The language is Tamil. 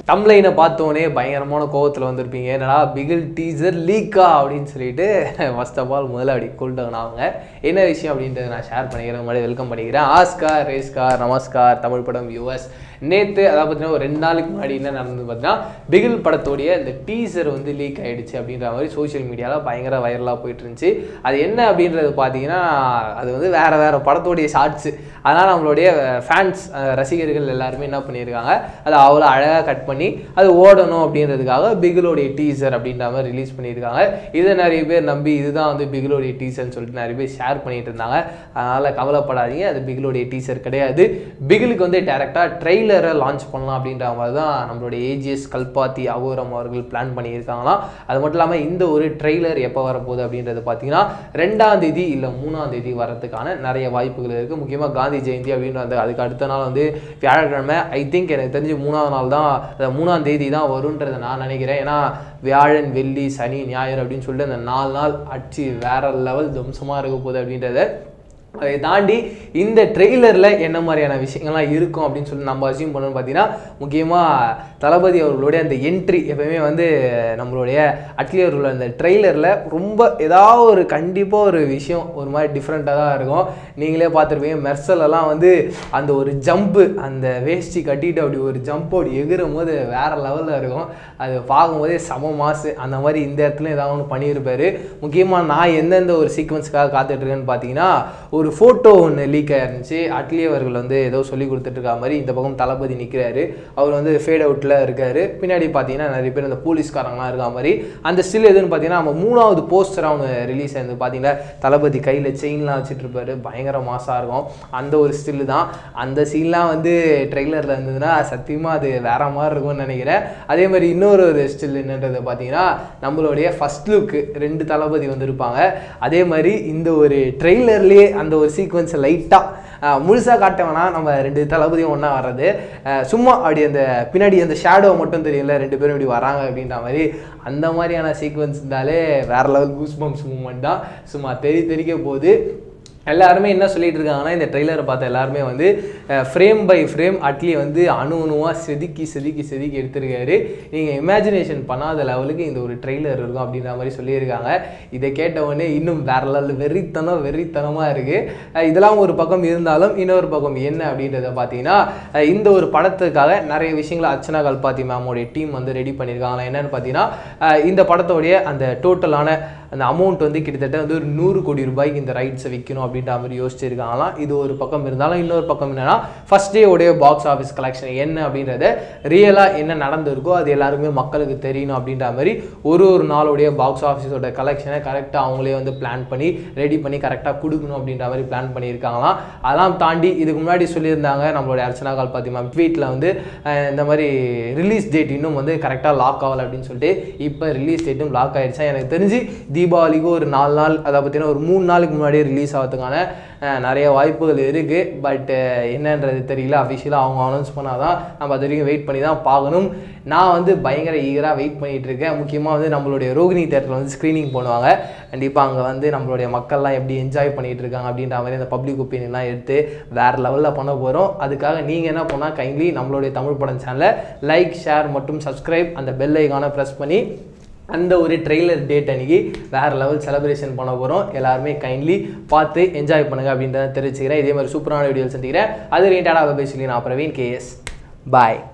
தம்ளைனை பார்த்தோன்னே பயங்கரமான கோவத்தில் வந்திருப்பீங்க என்னடா பிகில் டீசர் லீக்கா அப்படின்னு சொல்லிட்டு ஃபர்ஸ்ட் ஆஃப் ஆல் முதல்ல அப்படி கூப்பிட்டாங்க அவங்க என்ன விஷயம் அப்படின்றத நான் ஷேர் பண்ணிக்கிறேன் முன்னாடி வெல்கம் பண்ணிக்கிறேன் ஆஸ்கார் ரேஸ்கார் நமஸ்கார் தமிழ் படம் யூஎஸ் நேற்று அதாவது பார்த்தீங்கன்னா ஒரு ரெண்டு நாளைக்கு முன்னாடி என்ன நடந்தது பார்த்தீங்கன்னா பிகில் படத்தோடைய இந்த டீசர் வந்து லீக் ஆயிடுச்சு அப்படின்ற மாதிரி சோஷியல் மீடியாவில் பயங்கர வைரலாக போயிட்டு இருந்துச்சு அது என்ன அப்படின்றது பார்த்தீங்கன்னா அது வந்து வேற வேற படத்தோடைய ஷார்ட்ஸு அதனால் நம்மளுடைய ஃபேன்ஸ் ரசிகர்கள் எல்லாருமே என்ன பண்ணியிருக்காங்க அதை அவ்வளோ அழகாக கட் பண்ணி அது ஓடணும் அப்படின்றதுக்காக பிகிலோடைய டீசர் அப்படின்ற மாதிரி ரிலீஸ் பண்ணியிருக்காங்க இதை நிறைய பேர் நம்பி இதுதான் வந்து பிகிலோடைய டீசர்னு சொல்லிட்டு நிறைய பேர் ஷேர் பண்ணிட்டு இருந்தாங்க அதனால் கவலைப்படாதீங்க அது பிகிலோடைய டீசர் கிடையாது பிகிலுக்கு வந்து டேரெக்டாக ட்ரெய்லரை லான்ச் பண்ணலாம் அப்படின்ற மாதிரி தான் நம்மளுடைய ஏஜிஎஸ் கல்பாத்தி அகோரம் அவர்கள் பிளான் பண்ணியிருக்காங்களாம் அது மட்டும் இல்லாமல் இந்த ஒரு ட்ரெய்லர் எப்போ வரப்போகுது அப்படின்றது பார்த்தீங்கன்னா ரெண்டாம் தேதி இல்லை மூணாம் தேதி வரதுக்கான நிறைய வாய்ப்புகள் இருக்குது முக்கியமாக காந்தி ஜெயந்தி அப்படின்ற அந்த அதுக்கு அடுத்த நாள் வந்து வியாழக்கிழமை ஐ திங்க் எனக்கு தெரிஞ்சு மூணாவது நாள் தான் அந்த மூணாம் தேதி தான் வரும்ன்றதை நான் நினைக்கிறேன் ஏன்னா வியாழன் வெள்ளி சனி ஞாயிறு அப்படின்னு சொல்லிட்டு அந்த நாலு நாள் அடிச்சு வேற லெவல் துவம்சமாக இருக்க போகுது அப்படின்றத அதை தாண்டி இந்த ட்ரெய்லரில் என்ன மாதிரியான விஷயங்கள்லாம் இருக்கும் அப்படின்னு சொல்லி நம்ம அசியூம் பண்ணணும்னு பார்த்தீங்கன்னா முக்கியமாக தளபதி அவர்களுடைய அந்த என்ட்ரி எப்பயுமே வந்து நம்மளுடைய அட்லி அவர்களோட அந்த ட்ரெய்லரில் ரொம்ப ஏதாவது ஒரு கண்டிப்பாக ஒரு விஷயம் ஒரு மாதிரி டிஃப்ரெண்ட்டாக தான் இருக்கும் நீங்களே பார்த்துருப்பீங்க மெர்சலெல்லாம் வந்து அந்த ஒரு ஜம்ப்பு அந்த வேஷ்டி கட்டிட்டு அப்படி ஒரு ஜம்ப் அப்படி எகிரும் போது வேறு லெவலில் இருக்கும் அது பார்க்கும்போதே சம மாசு அந்த மாதிரி இந்த இடத்துல ஏதாவது ஒன்று பண்ணியிருப்பாரு முக்கியமாக நான் எந்தெந்த ஒரு சீக்வன்ஸுக்காக காத்துட்ருக்கேன்னு பார்த்தீங்கன்னா ஒரு ஃபோட்டோ ஒன்று லீக் ஆயிருந்துச்சு அட்லி அவர்கள் வந்து ஏதோ சொல்லி கொடுத்துட்ருக்க மாதிரி இந்த பக்கம் தளபதி நிற்கிறாரு அவர் வந்து ஃபேட் அவுட்டில் இருக்காரு பின்னாடி பார்த்தீங்கன்னா நிறைய பேர் அந்த போலீஸ்காரங்களாம் இருக்க மாதிரி அந்த ஸ்டில் எதுன்னு பார்த்தீங்கன்னா நம்ம மூணாவது போஸ்டராக ஒன்று ரிலீஸ் ஆயிருந்து பார்த்தீங்கன்னா தளபதி கையில் செயின்லாம் வச்சுட்டு இருப்பாரு பயங்கர மாசாக இருக்கும் அந்த ஒரு ஸ்டில் தான் அந்த சீன்லாம் வந்து ட்ரெய்லரில் இருந்ததுன்னா சத்தியமாக அது வேற மாதிரி இருக்கும்னு நினைக்கிறேன் அதே மாதிரி இன்னொரு ஒரு ஸ்டில் என்னன்றது பார்த்தீங்கன்னா நம்மளுடைய ஃபர்ஸ்ட் லுக்கு ரெண்டு தளபதி வந்திருப்பாங்க அதே மாதிரி இந்த ஒரு ட்ரெய்லர்லேயே அந்த ஒரு சீக்வன்ஸை லைட்டாக முழுசாக காட்ட வேணாம் நம்ம ரெண்டு தளபதியும் ஒன்றா வர்றது அஹ் சும்மா அப்படி அந்த பின்னாடி அந்த ஷேடோ மட்டும் தெரியல ரெண்டு பேரும் இப்படி வராங்க அப்படின்ற மாதிரி அந்த மாதிரியான சீக்வன்ஸ் இருந்தாலே வேற லெவல் கூஸ் பம்ப்ஸ் மூமெண்ட் தான் சும்மா தெரி தெரிக்க போகுது எல்லாருமே என்ன சொல்லிட்டு இருக்காங்கன்னா இந்த ட்ரெய்லரை பார்த்த எல்லாருமே வந்து ஃப்ரேம் பை ஃப்ரேம் அட்லி வந்து அணு அணுவாக செதுக்கி செதுக்கி செதுக்கி எடுத்திருக்காரு நீங்கள் இமேஜினேஷன் பண்ணாத லெவலுக்கு இந்த ஒரு ட்ரெய்லர் இருக்கும் அப்படின்ற மாதிரி சொல்லியிருக்காங்க இதை கேட்ட உடனே இன்னும் வேற லெவல் வெறித்தனம் வெறித்தனமாக இருக்குது இதெல்லாம் ஒரு பக்கம் இருந்தாலும் இன்னொரு பக்கம் என்ன அப்படின்றத பார்த்தீங்கன்னா அஹ் இந்த ஒரு படத்துக்காக நிறைய விஷயங்களை அர்ச்சனா கல்பாத்தி மேமோடைய டீம் வந்து ரெடி பண்ணியிருக்காங்களா என்னன்னு பார்த்தீங்கன்னா அஹ் இந்த படத்தோடைய அந்த டோட்டலான அந்த அமௌண்ட் வந்து கிட்டத்தட்ட வந்து ஒரு நூறு கோடி ரூபாய்க்கு இந்த ரைட்ஸை விற்கணும் அப்படின்ற மாதிரி யோசிச்சிருக்காங்களாம் இது ஒரு பக்கம் இருந்தாலும் இன்னொரு பக்கம் என்னன்னா ஃபர்ஸ்ட் டே உடைய பாக்ஸ் ஆஃபீஸ் கலெக்ஷன் என்ன அப்படின்றத ரியலாக என்ன நடந்திருக்கோ அது எல்லாருக்குமே மக்களுக்கு தெரியணும் அப்படின்ற மாதிரி ஒரு ஒரு நாளுடைய பாக்ஸ் ஆஃபீஸோட கலெக்ஷனை கரெக்டாக அவங்களே வந்து பிளான் பண்ணி ரெடி பண்ணி கரெக்டாக கொடுக்கணும் அப்படின்ற மாதிரி பிளான் பண்ணியிருக்காங்களாம் அதெல்லாம் தாண்டி இதுக்கு முன்னாடி சொல்லியிருந்தாங்க நம்மளுடைய அர்ச்சனா கால் பாத்தி மேம் ட்வீட்டில் வந்து அஹ், இந்த மாதிரி ரிலீஸ் டேட் இன்னும் வந்து கரெக்டாக லாக் ஆகலை அப்படின்னு சொல்லிட்டு இப்போ ரிலீஸ் டேட்டும் லாக் ஆயிடுச்சா எனக்கு தெரிஞ்சு தீபாவளிக்கு ஒரு நாலு நாள் அதை பார்த்தீங்கன்னா ஒரு மூணு நாளுக்கு முன்னாடியே ரிலீஸ் ஆகிறதுக்கான அஹ், நிறைய வாய்ப்புகள் இருக்குது பட் என்னன்றது தெரியல அஃபிஷியலாக அவங்க அனௌன்ஸ் பண்ணால் தான் நம்ம அது வரைக்கும் வெயிட் பண்ணி தான் பார்க்கணும் நான் வந்து பயங்கர ஈகராக வெயிட் பண்ணிட்டு இருக்கேன் முக்கியமாக வந்து நம்மளுடைய ரோகிணி தேட்டரில் வந்து ஸ்க்ரீனிங் பண்ணுவாங்க கண்டிப்பாக அங்கே வந்து நம்மளுடைய மக்கள்லாம் எப்படி என்ஜாய் பண்ணிட்டு இருக்காங்க அப்படின்ற மாதிரி அந்த பப்ளிக் ஒப்பீனியன்லாம் எடுத்து வேறு லெவலில் பண்ண போகிறோம் அதுக்காக நீங்கள் என்ன பண்ணால் கைண்ட்லி நம்மளுடைய தமிழ் படம் சேனலை லைக் ஷேர் மற்றும் சப்ஸ்கிரைப் அந்த பெல் ஐக்கானை ப்ரெஸ் பண்ணி அந்த ஒரு ட்ரெய்லர் டேட் அன்னைக்கு வேறு லெவல் செலிப்ரேஷன் பண்ண போகிறோம் எல்லாருமே கைண்ட்லி பார்த்து என்ஜாய் பண்ணுங்க அப்படின்றத தெரிவிச்சுக்கிறேன் இதே மாதிரி சூப்பரான வீடியோ சந்திக்கிறேன் அது ரிலேட்டடாக பேசி நான் பிரவீன் கேஎஸ் பாய்